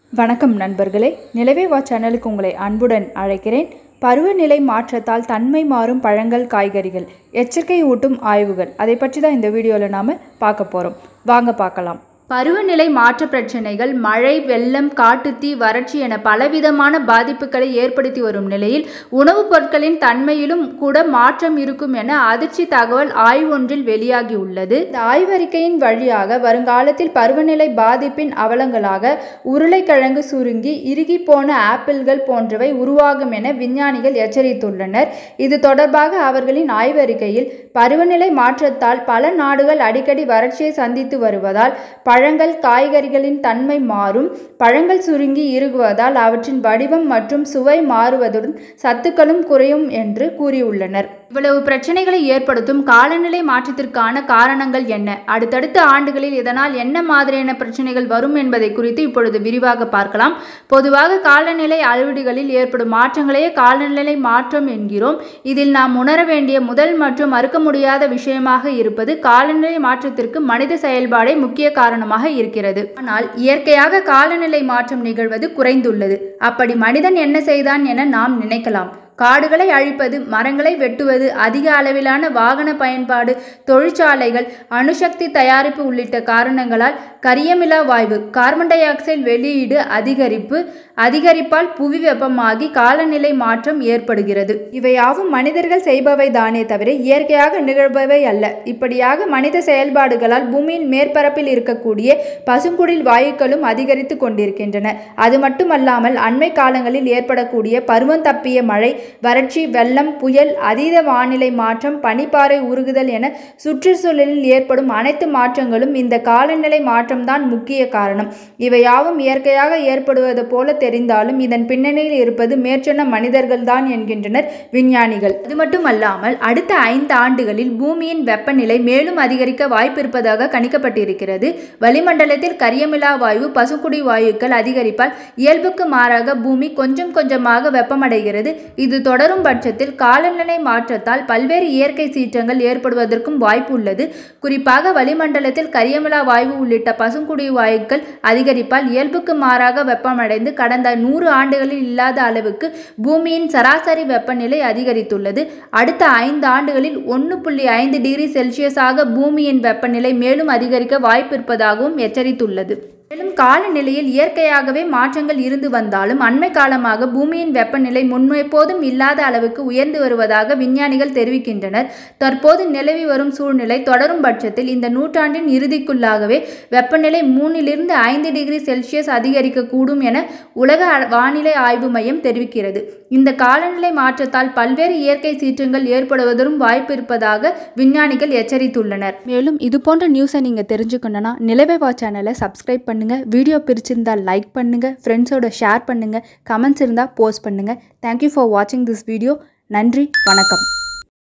வணக்கம் நண்பர்களே நிலவே வா சேனலுக்கு உங்களை அன்புடன் அழைக்கிறேன் பருவநிலை மாற்றத்தால் தன்மை மாறும் பழங்கள் காய்கறிகள் எச்சரிக்கை ஊட்டும் ஆய்வுகள் அதை பற்றி தான் இந்த வீடியோவில் நாம் பார்க்க போகிறோம் வாங்க பார்க்கலாம் பருவநிலை மாற்ற பிரச்சனைகள் மழை வெள்ளம் காட்டுத்தீ வறட்சி என பலவிதமான பாதிப்புகளை ஏற்படுத்தி வரும் நிலையில் உணவுப் பொருட்களின் தன்மையிலும் கூட மாற்றம் இருக்கும் என அதிர்ச்சி தகவல் ஆய்வொன்றில் வெளியாகியுள்ளது இந்த ஆய்வறிக்கையின் வழியாக வருங்காலத்தில் பருவநிலை பாதிப்பின் அவலங்களாக உருளைக்கிழங்கு சுருங்கி இறுகி போன ஆப்பிள்கள் போன்றவை உருவாகும் என விஞ்ஞானிகள் எச்சரித்துள்ளனர் இது தொடர்பாக அவர்களின் ஆய்வறிக்கையில் பருவநிலை மாற்றத்தால் பல நாடுகள் அடிக்கடி வறட்சியை சந்தித்து வருவதால் பழங்கள் காய்கறிகளின் தன்மை மாறும் பழங்கள் சுருங்கி இறுகுவதால் அவற்றின் வடிவம் மற்றும் சுவை மாறுவதுடன் சத்துக்களும் குறையும் என்று கூறியுள்ளனர் இவ்வளவு பிரச்சனைகளை ஏற்படுத்தும் காலநிலை மாற்றத்திற்கான காரணங்கள் என்ன அடுத்தடுத்த ஆண்டுகளில் இதனால் என்ன மாதிரியான பிரச்சனைகள் வரும் என்பதை குறித்து இப்பொழுது விரிவாக பார்க்கலாம் பொதுவாக காலநிலை அளவீடுகளில் ஏற்படும் மாற்றங்களையே காலநிலை மாற்றம் என்கிறோம் இதில் நாம் உணர வேண்டிய முதல் மற்றும் மறுக்க முடியாத விஷயமாக இருப்பது காலநிலை மாற்றத்திற்கு மனித செயல்பாடே முக்கிய காரணமாக இருக்கிறது ஆனால் இயற்கையாக காலநிலை மாற்றம் நிகழ்வது குறைந்துள்ளது அப்படி மனிதன் என்ன செய்தான் என நாம் நினைக்கலாம் காடுகளை அழிப்பது மரங்களை வெட்டுவது அதிக அளவிலான வாகன பயன்பாடு தொழிற்சாலைகள் அணுசக்தி தயாரிப்பு உள்ளிட்ட காரணங்களால் கரியமிலா வாயு கார்பன் டை ஆக்சைடு வெளியீடு அதிகரிப்பு அதிகரிப்பால் புவி வெப்பமாகி காலநிலை மாற்றம் ஏற்படுகிறது இவையாவும் மனிதர்கள் செய்பவை தானே தவிர இயற்கையாக நிகழ்பவை அல்ல இப்படியாக மனித செயல்பாடுகளால் பூமியின் மேற்பரப்பில் இருக்கக்கூடிய பசுங்குடில் வாயுக்களும் அதிகரித்து கொண்டிருக்கின்றன அது மட்டுமல்லாமல் அண்மை காலங்களில் ஏற்படக்கூடிய பருவம் தப்பிய மழை வறட்சி வெள்ளம் புயல் அதீத வானிலை மாற்றம் பனிப்பாறை உருகுதல் என சுற்றுச்சூழலில் ஏற்படும் அனைத்து மாற்றங்களும் இந்த காலநிலை மாற்றம்தான் முக்கிய காரணம் இவையாவும் இயற்கையாக ஏற்படுவது போல தெரிந்தாலும் இதன் பின்னணியில் இருப்பது மேற்சொன்ன மனிதர்கள்தான் என்கின்றனர் விஞ்ஞானிகள் அது மட்டுமல்லாமல் அடுத்த ஐந்து ஆண்டுகளில் பூமியின் வெப்பநிலை மேலும் அதிகரிக்க வாய்ப்பு இருப்பதாக கணிக்கப்பட்டிருக்கிறது வளிமண்டலத்தில் கரியமிலா வாயு பசுக்குடி வாயுக்கள் அதிகரிப்பால் இயல்புக்கு மாறாக பூமி கொஞ்சம் கொஞ்சமாக வெப்பமடைகிறது இது தொடரும் பட்சத்தில் காலநிலை மாற்றத்தால் பல்வேறு இயற்கை சீற்றங்கள் ஏற்படுவதற்கும் வாய்ப்பு உள்ளது குறிப்பாக வளிமண்டலத்தில் கரியமிலா வாயு உள்ளிட்ட பசுங்குடி வாயுக்கள் அதிகரிப்பால் இயல்புக்கு மாறாக வெப்பமடைந்து கடந்த நூறு ஆண்டுகளில் இல்லாத அளவுக்கு பூமியின் சராசரி வெப்பநிலை அதிகரித்துள்ளது அடுத்த ஐந்து ஆண்டுகளில் ஒன்று புள்ளி ஐந்து டிகிரி செல்சியஸாக பூமியின் வெப்பநிலை மேலும் அதிகரிக்க வாய்ப்பு இருப்பதாகவும் எச்சரித்துள்ளது மேலும் காலநிலையில் இயற்கையாகவே மாற்றங்கள் இருந்து வந்தாலும் அண்மை காலமாக பூமியின் வெப்பநிலை முன்னெப்போதும் இல்லாத அளவுக்கு உயர்ந்து வருவதாக விஞ்ஞானிகள் தெரிவிக்கின்றனர் தற்போது நிலவி வரும் சூழ்நிலை தொடரும் பட்சத்தில் இந்த நூற்றாண்டின் இறுதிக்குள்ளாகவே வெப்பநிலை மூணிலிருந்து ஐந்து டிகிரி செல்சியஸ் அதிகரிக்கக்கூடும் என உலக வானிலை ஆய்வு மையம் தெரிவிக்கிறது இந்த காலநிலை மாற்றத்தால் பல்வேறு இயற்கை சீற்றங்கள் ஏற்படுவதற்கும் வாய்ப்பு இருப்பதாக விஞ்ஞானிகள் எச்சரித்துள்ளனர் மேலும் இது போன்ற நியூஸை நீங்கள் தெரிஞ்சுக்கணுன்னா நிலவே வா சேனலை சப்ஸ்கிரைப் பண்ணுங்கள் வீடியோ பிரிச்சிருந்தால் லைக் பண்ணுங்கள் ஃப்ரெண்ட்ஸோட ஷேர் பண்ணுங்கள் கமெண்ட்ஸ் இருந்தால் போஸ்ட் பண்ணுங்கள் தேங்க்யூ ஃபார் வாட்சிங் திஸ் வீடியோ நன்றி வணக்கம்